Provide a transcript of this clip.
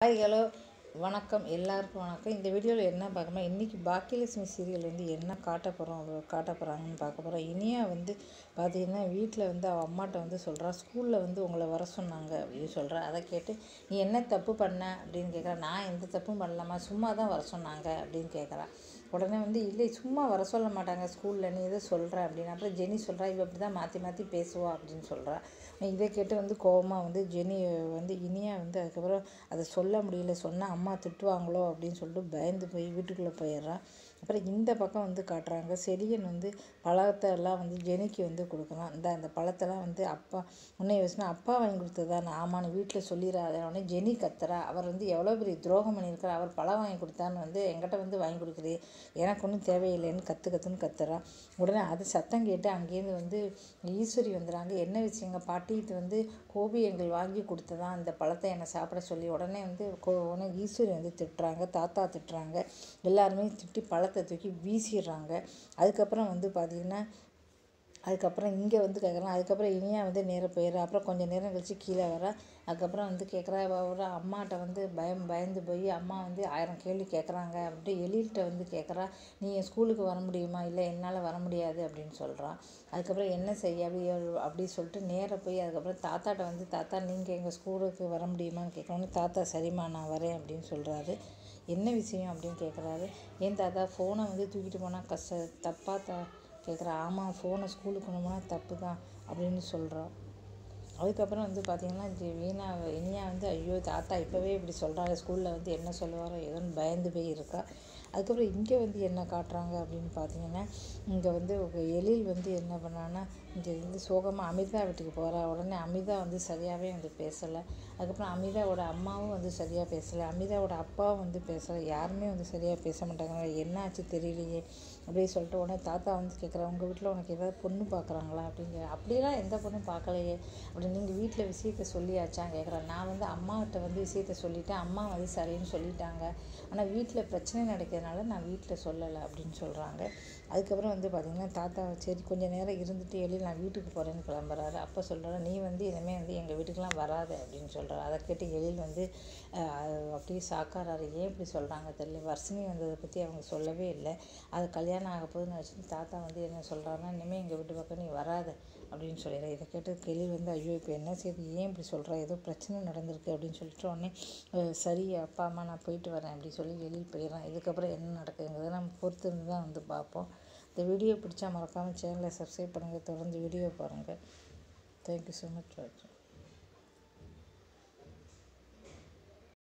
hi hello வணக்கம் எல்லாருக்கும் வணக்கம் இந்த வீடியோவில் என்ன பார்க்கணும் இன்றைக்கி பாக்கியலட்சுமி சீரியல் வந்து என்ன காட்ட போகிறோம் காட்ட போகிறாங்கன்னு பார்க்க போகிறோம் இனியா வந்து பார்த்தீங்கன்னா வீட்டில் வந்து அவள் அம்மாட்ட வந்து சொல்கிறா ஸ்கூலில் வந்து உங்களை வர சொன்னாங்க அப்படின்னு சொல்கிறா அதை கேட்டு நீ என்ன தப்பு பண்ண அப்படின்னு கேட்குறா நான் எந்த தப்பும் பண்ணலாமா சும்மா தான் வர சொன்னாங்க அப்படின்னு கேட்குறா உடனே வந்து இல்லை சும்மா வர சொல்ல மாட்டாங்க ஸ்கூலில் நீ எதை சொல்கிற அப்படின்னு அப்புறம் ஜெனி சொல்கிறா இவ இப்படி தான் மாற்றி மாற்றி பேசுவா அப்படின்னு சொல்கிறா இதை கேட்டு வந்து கோவமாக வந்து ஜெனி வந்து இனியா வந்து அதுக்கப்புறம் அதை சொல்ல முடியல சொன்னால் அம்மா திட்டுவாங்களோ அப்படின்னு சொல்லிட்டு பயந்து போய் வீட்டுக்குள்ளே போயிடுறான் அப்புறம் இந்த பக்கம் வந்து காட்டுறாங்க செலியன் வந்து பழத்தை எல்லாம் வந்து ஜெனிக்கு வந்து கொடுக்குறான் இந்த அந்த பழத்தெல்லாம் வந்து அப்பா உன்னை யோசனை அப்பா வாங்கி கொடுத்ததா நான் ஆமான்னு வீட்டில் சொல்லிடாத உடனே ஜெனி கத்துறா அவர் வந்து எவ்வளோ பெரிய துரோகம் பண்ணியிருக்கார் அவர் பழம் வாங்கி கொடுத்தான்னு வந்து என்கிட்ட வந்து வாங்கி கொடுக்குறே எனக்கு ஒன்றும் தேவையில்லைன்னு கற்று கற்றுன்னு கத்துறா உடனே அது சத்தம் கேட்டு அங்கேருந்து வந்து ஈஸ்வரி வந்துடுறாங்க என்ன விஷயங்க பாட்டி இது வந்து கோபி எங்கள் வாங்கி கொடுத்ததா அந்த பழத்தை என்னை சாப்பிட சொல்லி உடனே வந்து கோ உடனே ஈஸ்வரி வந்து திட்டுறாங்க தாத்தா திட்டுறாங்க எல்லாருமே திட்டி பழத்தை தூக்கி வீசிடுறாங்க அதுக்கப்புறம் வந்து பார்த்திங்கன்னா அதுக்கப்புறம் இங்கே வந்து கேட்குறான் அதுக்கப்புறம் இனியா வந்து நேராக போயிடுறா அப்புறம் கொஞ்சம் நேரம் கழித்து கீழே வர அதுக்கப்புறம் வந்து கேட்குறா ஒரு அம்மாட்ட வந்து பயம் பயந்து போய் அம்மா வந்து ஆயிரம் கேள்வி கேட்குறாங்க அப்படின்ட்டு எழில்கிட்ட வந்து கேட்குறா நீ என் ஸ்கூலுக்கு வர முடியுமா இல்லை என்னால் வர முடியாது அப்படின்னு சொல்கிறான் அதுக்கப்புறம் என்ன செய்ய அப்படி அப்படி சொல்லிட்டு நேராக போய் அதுக்கப்புறம் தாத்தாட்ட வந்து தாத்தா நீங்கள் எங்கள் ஸ்கூலுக்கு வர முடியுமான்னு கேட்கணும் தாத்தா சரிம்மா நான் வரேன் அப்படின்னு சொல்கிறாரு என்ன விஷயம் அப்படின்னு கேட்குறாரு ஏன் தாத்தா ஃபோனை வந்து தூக்கிட்டு போனால் கஷ்ட தப்பாக த கேட்குறா ஆமாம் ஃபோனை ஸ்கூலுக்கு கொண்டு போனால் தப்பு தான் அப்படின்னு சொல்கிறான் அதுக்கப்புறம் வந்து பார்த்திங்கன்னா வீணா இனியா வந்து ஐயோ தாத்தா இப்போவே இப்படி சொல்கிறாங்க ஸ்கூலில் வந்து என்ன சொல்லுவாரோ ஏதோன்னு பயந்து போய் இருக்கா அதுக்கப்புறம் இங்கே வந்து என்ன காட்டுறாங்க அப்படின்னு பார்த்தீங்கன்னா இங்கே வந்து எழில் வந்து என்ன பண்ணான்னா இங்கே வந்து சோகமாக அமிதா வீட்டுக்கு போகிறா உடனே அமிதா வந்து சரியாகவே வந்து பேசலை அதுக்கப்புறம் அமிதாவோட அம்மாவும் வந்து சரியாக பேசலை அமிதாவோட அப்பாவும் வந்து பேசலை யாருமே வந்து சரியாக பேச மாட்டாங்க என்ன ஆச்சு தெரியலையே அப்படின்னு சொல்லிட்டு உடனே தாத்தா வந்து கேட்குறா உங்கள் வீட்டில் உனக்கு ஏதாவது பொண்ணு பார்க்குறாங்களா அப்படிங்கிற அப்படிலாம் எந்த பொண்ணும் பார்க்கலையே அப்படி நீங்கள் வீட்டில் விஷயத்த சொல்லியாச்சான்னு கேட்குறேன் நான் வந்து அம்மாகிட்ட வந்து விஷயத்த சொல்லிட்டேன் அம்மா வந்து சரின்னு சொல்லிட்டாங்க ஆனால் வீட்டில் பிரச்சனை நடக்கிறதுனால நான் வீட்டில் சொல்லலை அப்படின்னு சொல்கிறாங்க அதுக்கப்புறம் வந்து பார்த்திங்கன்னா தாத்தா சரி கொஞ்சம் நேரம் இருந்துட்டு எழில் நான் வீட்டுக்கு போகிறேன்னு கிளம்புறாரு அப்போ சொல்கிறாரு நீ வந்து இனிமேல் வந்து எங்கள் வீட்டுக்கெலாம் வராத அப்படின்னு சொல்கிறாரு அதை கேட்டு எழில் வந்து அப்படியே சாக்காராரு ஏன் இப்படி சொல்கிறாங்க தெரியல வர்ஷினி வந்ததை பற்றி அவங்க சொல்லவே இல்லை அது கல்யாணம் ஆக போகுதுன்னு வச்சுட்டு தாத்தா வந்து என்ன சொல்கிறாருன்னா இனிமேல் எங்கள் வீட்டு பக்கம் நீ வராத அப்படின்னு சொல்லிடுறேன் இதை கேட்டு எழில் வந்து ஐயோ இப்போ என்ன செய்யுது ஏன் இப்படி சொல்கிறா ஏதோ பிரச்சனை நடந்திருக்கு அப்படின்னு சொல்லிட்டு உடனே சரி அப்பா அம்மா நான் போயிட்டு வரேன் அப்படின்னு சொல்லி எழில் போயிடுறான் இதுக்கப்புறம் என்ன நடக்குங்கிறத நம்ம பொறுத்து இருந்து தான் வந்து பார்ப்போம் இந்த வீடியோ பிடிச்சா மறக்காமல் சேனலை சப்ஸ்கிரைப் பண்ணுங்கள் தொடர்ந்து வீடியோ பாருங்கள் தேங்க்யூ ஸோ மச் வாட்சிங்